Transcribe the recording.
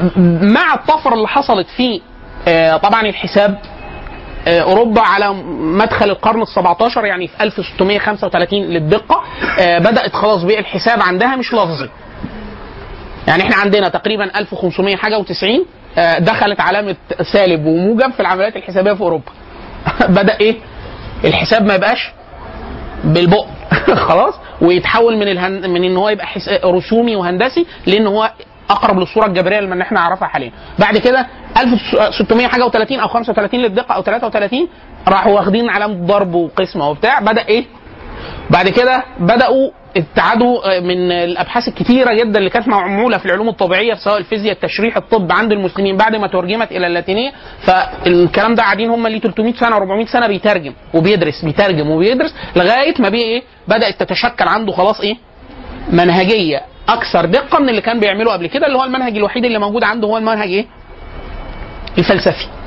مع الطفره اللي حصلت في آه، طبعا الحساب آه، اوروبا على مدخل القرن ال 17 يعني في 1635 للدقه آه، بدات خلاص بقى الحساب عندها مش لفظي يعني احنا عندنا تقريبا 1500 حاجه و90 دخلت علامه سالب وموجب في العمليات الحسابيه في اوروبا بدا ايه الحساب ما يبقاش بالبق خلاص ويتحول من الهن... من ان هو يبقى حس... رسومي وهندسي لان هو اقرب للصوره الجبريه اللي احنا نعرفها حاليا بعد كده 1600 حاجه و30 او 35 للدقه او 33 راحوا واخدين علامه ضرب وقسمه وبتاع بدا ايه بعد كده بداوا ابتعدوا من الابحاث الكتيره جدا اللي كانت معموله في العلوم الطبيعيه سواء الفيزياء التشريح الطب عند المسلمين بعد ما ترجمت الى اللاتينيه فالكلام ده قاعدين هم اللي 300 سنه 400 سنه بيترجم وبيدرس بيترجم وبيدرس لغايه ما بيه ايه بدات تتشكل عنده خلاص ايه منهجيه اكثر دقه من اللي كان بيعمله قبل كده اللي هو المنهج الوحيد اللي موجود عنده هو المنهج ايه الفلسفي